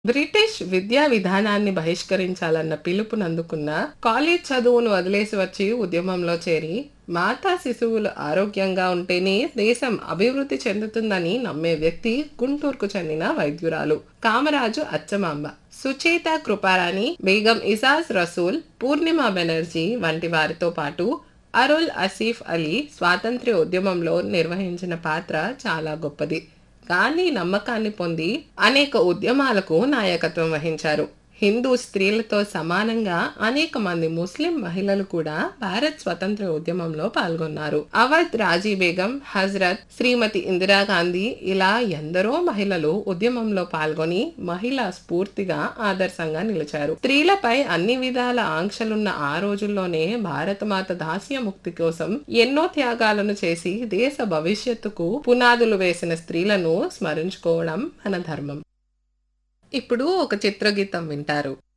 British విద్యా విధానాన్ని బహిష్కరించాలన్న పిలుపునందుకున్న college చదువును వదిలేసి వచ్చి ఉద్యమంలో చేరి మాతా శిశువులు ఆరోగ్యంగా ఉంటేనే దేశం అభివృద్ధి చెందుతుందని నమ్మే వ్యక్తి గుంటూరుకు చెందిన వైద్యురాలు కామరాజు అచ్చమాంబ సుచేత కృపారాణి బేగం ఇజాజ్ రసూల్ పూర్ణిమ బెనర్జీ వంటి వారితో పాటు అరుల్ అసీఫ్ అలీ స్వాతంత్ర్య ఉద్యమంలో నిర్వహించిన పాత్ర చాలా గొప్పది గాంధీ నమ్మకాన్ని పొంది అనేక ఉద్యమాలకు నాయకత్వం వహించారు హిందూ స్త్రీలతో సమానంగా అనేక మంది ముస్లిం మహిళలు కూడా భారత్ స్వతంత్ర ఉద్యమంలో పాల్గొన్నారు అవధ్ రాజీ బేగం హజరత్ శ్రీమతి ఇందిరాగాంధీ ఇలా ఎందరో మహిళలు ఉద్యమంలో పాల్గొని మహిళా స్ఫూర్తిగా ఆదర్శంగా నిలిచారు స్త్రీలపై అన్ని విధాల ఆంక్షలున్న ఆ రోజుల్లోనే భారతమాత దాస్య ముక్తి కోసం ఎన్నో త్యాగాలను చేసి దేశ భవిష్యత్తుకు పునాదులు వేసిన స్త్రీలను స్మరించుకోవడం మన ధర్మం ఇప్పుడు ఒక చిత్రగీతం వింటారు